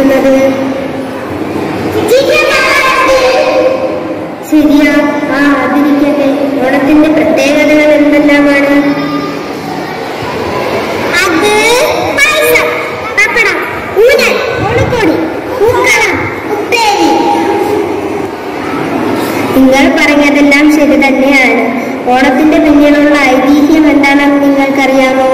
ആഘോഷിക്കുന്നത് ശരിയാ ആ അതിരിക്കട്ടെ ഓണത്തിന്റെ പ്രത്യേകതകൾ എന്തെല്ലാമാണ് അത് പായസം പപ്പടം ഊഞ്ഞാൽ ഓണക്കോടി പൂക്കളം ഉപ്പേരി നിങ്ങൾ പറഞ്ഞതെല്ലാം ശരി തന്നെയാണ് ഓണത്തിന്റെ പിന്നിലുള്ള ഐതിഹ്യം എന്താണെന്ന് നിങ്ങൾക്കറിയാമോ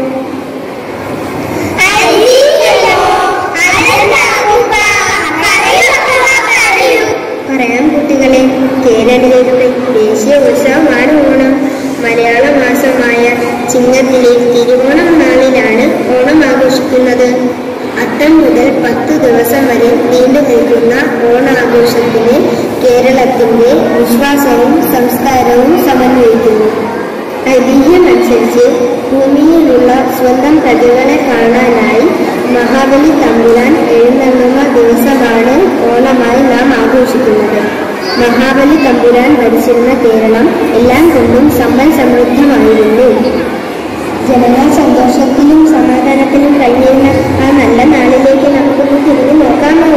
പറയാം കുട്ടികളെ കേരളീയരുടെ ദേശീയ ഉത്സവമാണ് ഓണം മലയാള മാസമായ ചിങ്ങത്തിലെ തിരുവോണം നാളിലാണ് ഓണം ആഘോഷിക്കുന്നത് അത്തം മുതൽ പത്ത് ദിവസം വരെ നീണ്ടു നിൽക്കുന്ന ഓണാഘോഷത്തിന് കേരളത്തിന്റെ വിശ്വാസവും സംസ്കാരവും സമന്വയിക്കുന്നു ഐതിഹ്യമനുസരിച്ച് ഭൂമിയിലുള്ള സ്വന്തം പ്രജകളെ കാണാനായി മഹാബലി തമ്പുരാൻ എഴുന്നള്ളുന്ന ദിവസമാണ് ഓണമായി നാം ആഘോഷിക്കുന്നത് മഹാബലി തമ്പുരാൻ ഭരിച്ചിരുന്ന കേരളം എല്ലാം കൊണ്ടും സമ്പൽ സമൃദ്ധമായിരുന്നു ജനങ്ങൾ സന്തോഷത്തിലും സമാധാനത്തിലും കഴിഞ്ഞിരുന്ന ആ നല്ല നാളിലേക്ക് നമുക്കൊന്ന് തിരിഞ്ഞു നോക്കാമോ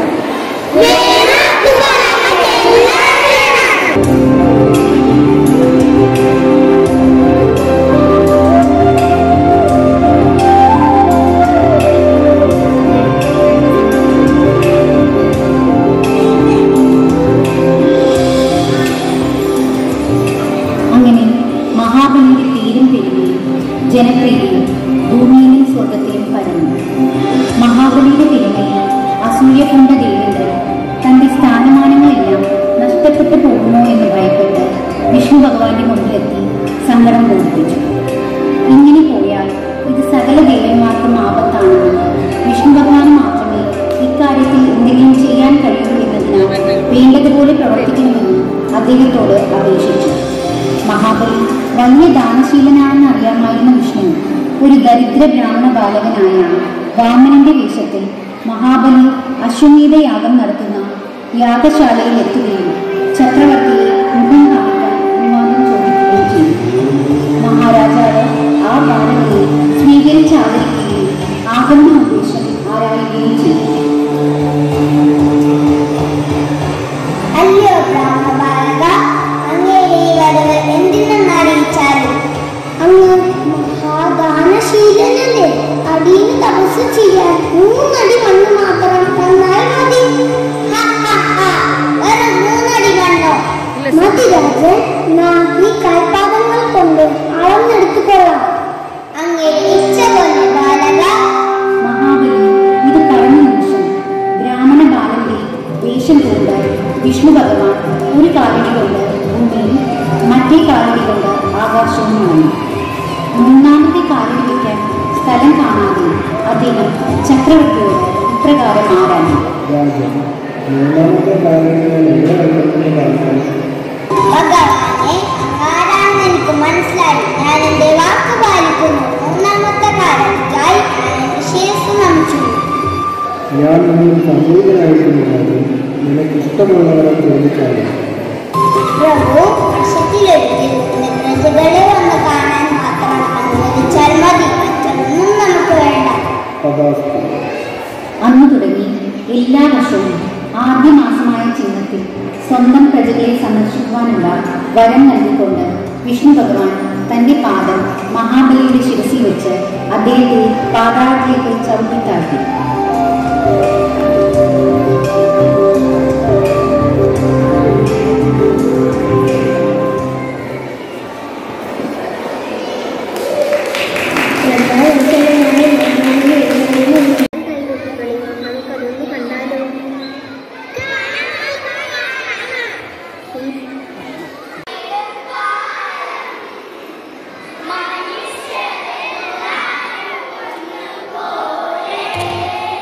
അങ്ങനെ മഹാബലിയുടെ പേരും പെരുമയും ജനപ്രിയതയും ഭൂമിയിലും സ്വർഗത്തിലും പരന്നു മഹാബലിയുടെ പെരുമയിൽ അസൂയ കൊണ്ട ദേവേന്ദ്രൻ തന്റെ സ്ഥാനമാനങ്ങളെല്ലാം നഷ്ടപ്പെട്ടു പോകുമോ എന്ന് ഭയപ്പെട്ട് വിഷ്ണു ഭഗവാന്റെ മുമ്പിലെത്തി സങ്കടം ബോധിപ്പിച്ചു ഇങ്ങനെ പോയാൽ ഇത് സകല ദേവന്മാർക്കും ആപത്താണെന്നും വിഷ്ണു ഭഗവാന് മാത്രമേ ഇക്കാര്യത്തിൽ എന്തെങ്കിലും ചെയ്യാൻ കഴിയൂ എന്നതിനാൽ വേണ്ടതുപോലെ പ്രവർത്തിക്കണമെന്നും അദ്ദേഹത്തോട് അപേക്ഷിച്ചു മഹാബലി വലിയ ദാനശീലനാണെന്ന് അറിയാമായിരുന്ന വിഷ്ണു ഒരു ദരിദ്ര ബ്രാഹ്മണ ബാലകനായാണ് വാമനന്റെ വേഷത്തിൽ മഹാബലി അശ്വമേധ യാഗം നടത്തുന്ന യാഗശാലയിൽ എത്തുകയും ചക്രവർത്തിയെ മുഖം കാണിക്കാൻ അനുവാദം ചോദിക്കുകയും ചെയ്തു മഹാരാജാവ് ആ ബാലകനെ സ്വീകരിച്ച് ആദരിക്കുകയും ആഗമന ഉദ്ദേശം ആരായുകയും ചെയ്തു അല്ലയോ ബ്രാഹ്മണ അങ്ങയുടെ ഈ വരവ് എന്തിനെന്ന് അറിയിച്ചാലും അങ്ങ് മഹാദാനശീലനല്ലേ അടിയിൽ തപസ് ചെയ്യാൻ മൂന്നടി മണ്ണ് മാത്രം തന്നാൽ മതി ഹ, ഹ, ഹ. വെറും മൂന്നടി മണ്ണോ മതി രാജൻ നാം ഈ കൽപ്പാദങ്ങൾ കൊണ്ട് അളന്നെടുത്തുകൊള്ളാം അങ്ങേ ഇച്ഛ പോലെ ബാലക മഹാബലി ഇത് പറഞ്ഞ നിമിഷം ബ്രാഹ്മണ ബാലന്റെ വേഷം കൊണ്ട് വിഷ്ണു ഭഗവാൻ ഒരു കാലടി കൊണ്ട് ഭൂമിയും മറ്റേ കാലടി കൊണ്ട് ആകാശവും ആണ് മൂന്നാമത്തെ കാലടി വയ്ക്കാൻ സ്ഥലം കാണാതെ അദ്ദേഹം ചക്രവർത്തിയോട് ഇപ്രകാരം ആരാഞ്ഞു രാജ്യം മൂന്നാമത്തെ കാലങ്ങളിൽ എവിടെ കണ്ടെത്തുന്ന കാലത്താണ് ഭഗവാനെ ആരാണെന്ന് എനിക്ക് മനസ്സിലായി ഞാൻ എന്റെ വാക്ക് പാലിക്കുന്നു മൂന്നാമത്തെ കാലത്തായി ഞാൻ എന്റെ ശിരസ് നമിച്ചു ഞാൻ നിന്നിൽ സംഗീതനായിരിക്കുന്നത് നിനക്ക് ഇഷ്ടമുള്ളവരെ ചോദിച്ചാലും പ്രഭു വർഷത്തിലൊരിക്കൽ എന്റെ പ്രജകളെ വന്ന് കാണാൻ മാത്രം അനുവദിച്ചാൽ മതി മറ്റൊന്നും നമുക്ക് വേണ്ട തഥാസ്തു അന്നു തുടങ്ങി എല്ലാ വർഷവും ആദ്യ മാസമായ ചിങ്ങത്തിൽ സ്വന്തം പ്രജകളെ സന്ദർശിക്കുവാനുള്ള വരം നൽകിക്കൊണ്ട് വിഷ്ണു ഭഗവാൻ തന്റെ പാദം മഹാബലിയുടെ ശിരസിൽ വെച്ച് അദ്ദേഹത്തെ പാതാളത്തിലേക്ക് ചവിട്ടിത്താഴ്ത്തി നമുക്കതൊന്ന് കണ്ടാലോ മനുഷ്യരെ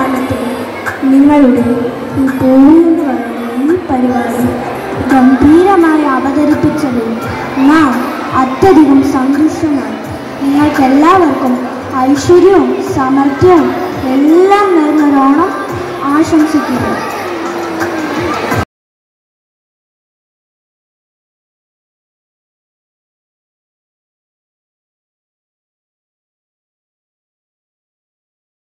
കാലത്തിൽ നിങ്ങളുടെ ഈ പൂവി എന്ന് പറയുന്ന ഈ പരിപാടി ഗംഭീരമായി അവതരിപ്പിച്ചതിൽ നാം അത്യധികം സന്തുഷ്ടമാണ് നിങ്ങൾക്കെല്ലാവർക്കും ഐശ്വര്യവും സമൃദ്ധിയും എല്ലാം നേർന്നൊരോണം ആശംസിക്കുന്നു